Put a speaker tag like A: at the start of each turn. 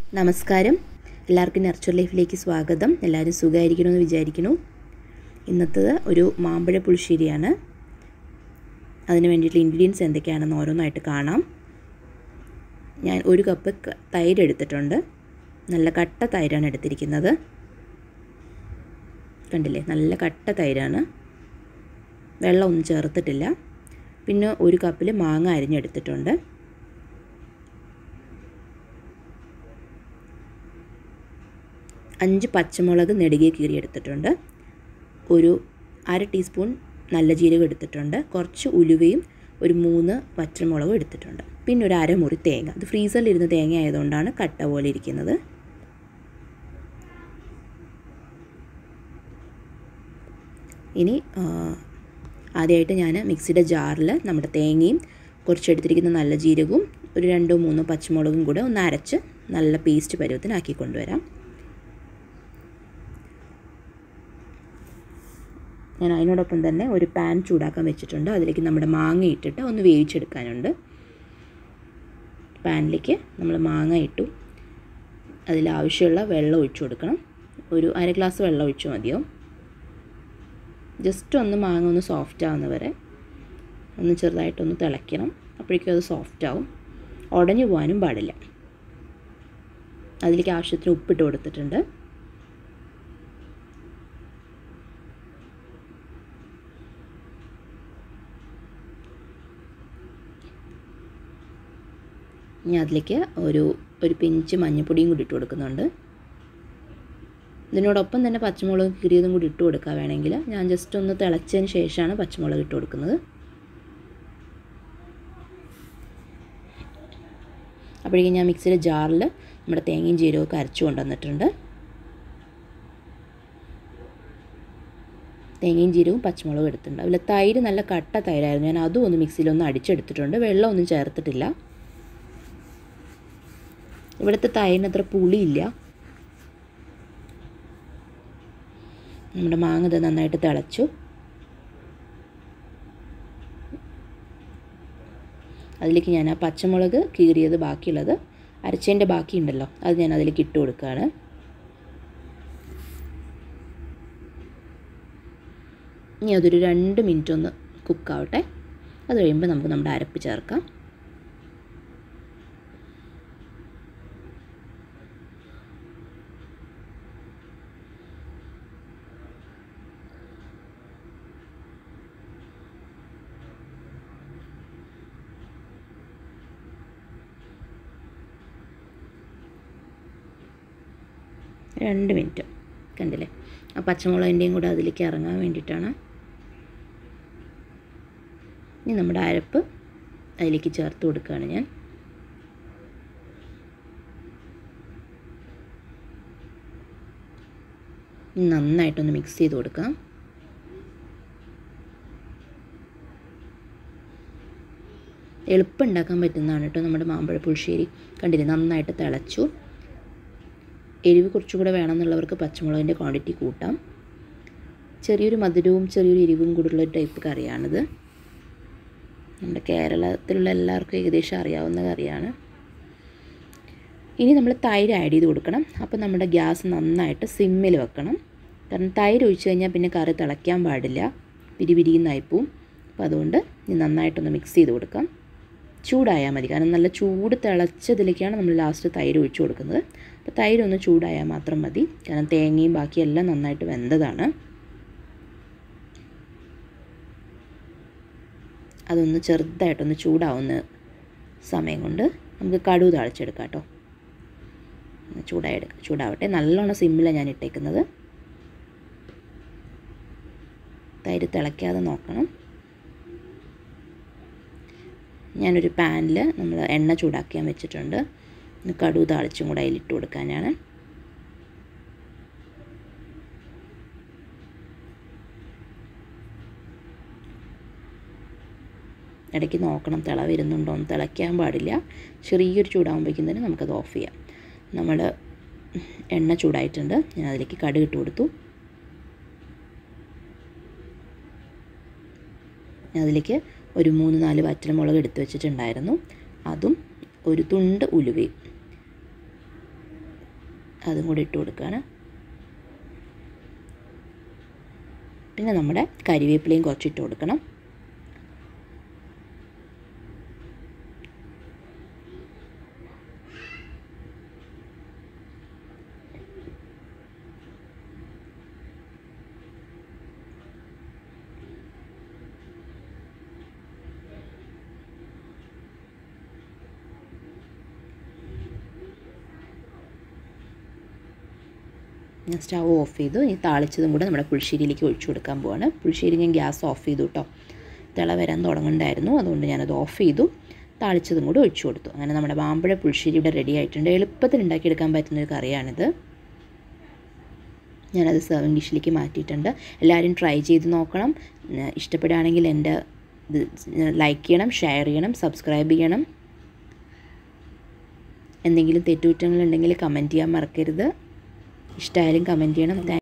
A: നമസ്കാരം എല്ലാവർക്കും നർച്ചർ ലൈഫിലേക്ക് സ്വാഗതം എല്ലാവരും സുഖമായിരിക്കണമെന്ന് വിചാരിക്കുന്നു ഇന്നത്തത് ഒരു മാമ്പഴ പുളിശ്ശേരിയാണ് അതിന് വേണ്ടിയിട്ടുള്ള ഇൻഗ്രീഡിയൻസ് എന്തൊക്കെയാണെന്ന് ഓരോന്നായിട്ട് കാണാം ഞാൻ ഒരു കപ്പ് ക- തൈര് എടുത്തിട്ടുണ്ട് നല്ല കട്ട തൈരാണ് എടുത്തിരിക്കുന്നത് കണ്ടില്ലേ നല്ല കട്ട തൈരാണ് വെള്ളമൊന്നും ചേർത്തിട്ടില്ല പിന്നെ ഒരു കപ്പിൽ മാങ്ങ അരിഞ്ഞെടുത്തിട്ടുണ്ട് അഞ്ച് പച്ചമുളക് നെടുകെ കീറിയെടുത്തിട്ടുണ്ട് ഒരു അര ടീസ്പൂൺ നല്ല ജീരകം എടുത്തിട്ടുണ്ട് കുറച്ച് ഉലുവയും ഒരു മൂന്ന് പച്ചമുളകും എടുത്തിട്ടുണ്ട് പിന്നെ ഒരു അരമുറി തേങ്ങ ഇത് ഫ്രീസറിലിരുന്ന തേങ്ങ ആയതുകൊണ്ടാണ് കട്ട പോലെ ഇരിക്കുന്നത് ഇനി ആ, ആദ്യമായിട്ട് ഞാൻ മിക്സിയുടെ ജാറിൽ നമ്മുടെ തേങ്ങയും കുറച്ചെടുത്തിരിക്കുന്ന നല്ല ജീരകവും ഒരു രണ്ടോ മൂന്നോ പച്ചമുളകും കൂടെ ഒന്ന് അരച്ച് നല്ല പേസ്റ്റ് പരുവത്തിനാക്കി കൊണ്ടുവരാം ഞാൻ അതിനോടൊപ്പം തന്നെ ഒരു പാൻ ചൂടാക്കാൻ വെച്ചിട്ടുണ്ട് അതിലേക്ക് നമ്മുടെ മാങ്ങ ഇട്ടിട്ട് ഒന്ന് വേവിച്ചെടുക്കാനുണ്ട് പാനിലേക്ക് നമ്മൾ മാങ്ങ ഇട്ടു അതിൽ ആവശ്യമുള്ള വെള്ളം ഒഴിച്ചു കൊടുക്കണം ഒരു അര ഗ്ലാസ് വെള്ളം ഒഴിച്ചു മതിയോ ജസ്റ്റ് ഒന്ന് മാങ്ങ ഒന്ന് സോഫ്റ്റ് ആവുന്ന വരെ ഒന്ന് ചെറുതായിട്ടൊന്ന് തിളയ്ക്കണം അപ്പോഴേക്കും അത് സോഫ്റ്റ് ആവും ഉടഞ്ഞു പോകാനും പാടില്ല അതിലേക്ക് ആവശ്യത്തിന് ഉപ്പിട്ട് കൊടുത്തിട്ടുണ്ട് ഇനി അതിലേക്ക് ഒരു ഒരു പിഞ്ച് മഞ്ഞൾപ്പൊടിയും കൂടി ഇട്ട് കൊടുക്കുന്നുണ്ട് ഇതിനോടൊപ്പം തന്നെ പച്ചമുളക് കീറിയതും കൂടി ഇട്ട് കൊടുക്കുക വേണമെങ്കിൽ ഞാൻ ജസ്റ്റ് ഒന്ന് തിളച്ചതിന് ശേഷമാണ് പച്ചമുളക് ഇട്ട് കൊടുക്കുന്നത് അപ്പോഴേക്കും ഞാൻ മിക്സിയുടെ ജാറിൽ നമ്മുടെ തേങ്ങയും ജീരകമൊക്കെ അരച്ചു കൊണ്ടുവന്നിട്ടുണ്ട് തേങ്ങയും ജീരകവും പച്ചമുളകും എടുത്തിട്ടുണ്ട് അതിൽ തൈര് നല്ല കട്ട തൈരായിരുന്നു ഞാൻ അതും ഒന്ന് മിക്സിയിലൊന്ന് അടിച്ചെടുത്തിട്ടുണ്ട് വെള്ളമൊന്നും ചേർത്തിട്ടില്ല ഇവിടുത്തെ തൈരിന് അത്ര പുളിയില്ല നമ്മുടെ മാങ്ങ ഇത് നന്നായിട്ട് തിളച്ചു അതിലേക്ക് ഞാൻ ആ പച്ചമുളക് കീറിയത് ബാക്കിയുള്ളത് അരച്ചതിൻ്റെ ബാക്കിയുണ്ടല്ലോ അത് ഞാൻ അതിലേക്ക് ഇട്ട് കൊടുക്കുകയാണ് ഇനി അതൊരു രണ്ട് മിനിറ്റ് ഒന്ന് കുക്കാവട്ടെ അത് കഴിയുമ്പോൾ നമുക്ക് നമ്മുടെ അരപ്പ് ചേർക്കാം രണ്ട് മിനിറ്റ് കണ്ടില്ലേ ആ പച്ചമുളകിൻ്റെയും കൂടെ അതിലേക്ക് ഇറങ്ങാൻ വേണ്ടിയിട്ടാണ് ഇനി നമ്മുടെ അരപ്പ് അതിലേക്ക് ചേർത്ത് കൊടുക്കുകയാണ് ഞാൻ ഇനി നന്നായിട്ടൊന്ന് മിക്സ് ചെയ്ത് കൊടുക്കാം എളുപ്പം ഉണ്ടാക്കാൻ പറ്റുന്നതാണ് കേട്ടോ നമ്മുടെ മാമ്പഴ പുളിശ്ശേരി കണ്ടില്ലേ നന്നായിട്ട് തിളച്ചു എരിവ് കുറച്ചുകൂടെ വേണമെന്നുള്ളവർക്ക് പച്ചമുളകിൻ്റെ ക്വാണ്ടിറ്റി കൂട്ടാം ചെറിയൊരു മധുരവും ചെറിയൊരു എരിവും കൂടെയുള്ള ഒരു ടൈപ്പ് കറിയാണിത് നമ്മുടെ കേരളത്തിലുള്ള എല്ലാവർക്കും ഏകദേശം അറിയാവുന്ന കറിയാണ് ഇനി നമ്മൾ തൈര് ആഡ് ചെയ്ത് കൊടുക്കണം അപ്പോൾ നമ്മുടെ ഗ്യാസ് നന്നായിട്ട് സിമ്മിൽ വെക്കണം കാരണം തൈര് ഒഴിച്ച് കഴിഞ്ഞാൽ പിന്നെ കറി തിളയ്ക്കാൻ പാടില്ല പിരിപിരിയുന്നായിപ്പോവും അപ്പോൾ അതുകൊണ്ട് ഇനി നന്നായിട്ടൊന്ന് മിക്സ് ചെയ്ത് കൊടുക്കാം ചൂടായാൽ മതി കാരണം നല്ല ചൂട് തിളച്ചതിലേക്കാണ് നമ്മൾ ലാസ്റ്റ് തൈര് ഒഴിച്ചു കൊടുക്കുന്നത് അപ്പോൾ തൈര് ഒന്ന് ചൂടായാൽ മാത്രം മതി കാരണം തേങ്ങയും ബാക്കിയെല്ലാം നന്നായിട്ട് വെന്തതാണ് അതൊന്ന് ചെറുതായിട്ടൊന്ന് ചൂടാവുന്ന സമയം കൊണ്ട് നമുക്ക് കടുവ് താളിച്ചെടുക്കാം കേട്ടോ ഒന്ന് ചൂടായി എടുക്കാം ചൂടാവട്ടെ നല്ലോണം സിമ്മിലാണ് ഞാൻ ഇട്ടേക്കുന്നത് തൈര് തിളയ്ക്കാതെ നോക്കണം ഞാനൊരു പാനിൽ നമ്മൾ എണ്ണ ചൂടാക്കിയാൻ വെച്ചിട്ടുണ്ട് കടുവ് താളിച്ചും കൂടെ അതിലിട്ട് കൊടുക്കാനാണ് ഇടയ്ക്ക് നോക്കണം തിള വരുന്നുണ്ടോ എന്ന് തിളയ്ക്കാൻ പാടില്ല ചെറിയൊരു ചൂടാകുമ്പോഴേക്കും തന്നെ നമുക്കത് ഓഫ് ചെയ്യാം നമ്മൾ എണ്ണ ചൂടായിട്ടുണ്ട് ഞാൻ അതിലേക്ക് കടുക് ഇട്ട് കൊടുത്തു അതിലേക്ക് ഒരു മൂന്ന് നാല് വറ്റൽമുളക് എടുത്ത് വെച്ചിട്ടുണ്ടായിരുന്നു അതും ഒരു തുണ്ട് ഉലുവയും അതും കൂടി ഇട്ട് കൊടുക്കുകയാണ് പിന്നെ നമ്മുടെ കരിവേപ്പിലയും കുറച്ച് ഇട്ട് കൊടുക്കണം ഞാൻ സ്റ്റവ് ഓഫ് ചെയ്തു ഇനി താളിച്ചതും കൂടെ നമ്മുടെ പുളിശ്ശേരിയിലേക്ക് ഒഴിച്ചു കൊടുക്കാൻ പോവാണ് പുളിശ്ശേരി ഞാൻ ഗ്യാസ് ഓഫ് ചെയ്തു കേട്ടോ തിള വരാൻ തുടങ്ങുന്നുണ്ടായിരുന്നു അതുകൊണ്ട് ഞാനത് ഓഫ് ചെയ്തു താളിച്ചതും കൂടെ ഒഴിച്ചു കൊടുത്തു അങ്ങനെ നമ്മുടെ മാമ്പഴ പുളിശ്ശേരി ഇവിടെ റെഡി ആയിട്ടുണ്ട് എളുപ്പത്തിൽ ഉണ്ടാക്കിയെടുക്കാൻ പറ്റുന്നൊരു കറിയാണിത് ഞാനത് സെർവിങ് ഡിഷിലേക്ക് മാറ്റിയിട്ടുണ്ട് എല്ലാവരും ട്രൈ ചെയ്ത് നോക്കണം ഇഷ്ടപ്പെടുകയാണെങ്കിൽ എൻ്റെ ഇത് ലൈക്ക് ചെയ്യണം ഷെയർ ചെയ്യണം സബ്സ്ക്രൈബ് ചെയ്യണം എന്തെങ്കിലും തെറ്റുകുറ്റങ്ങളുണ്ടെങ്കിൽ കമൻറ്റ് ചെയ്യാൻ മറക്കരുത് ഇഷ്ടമായാലും കമൻറ്റ് ചെയ്യണം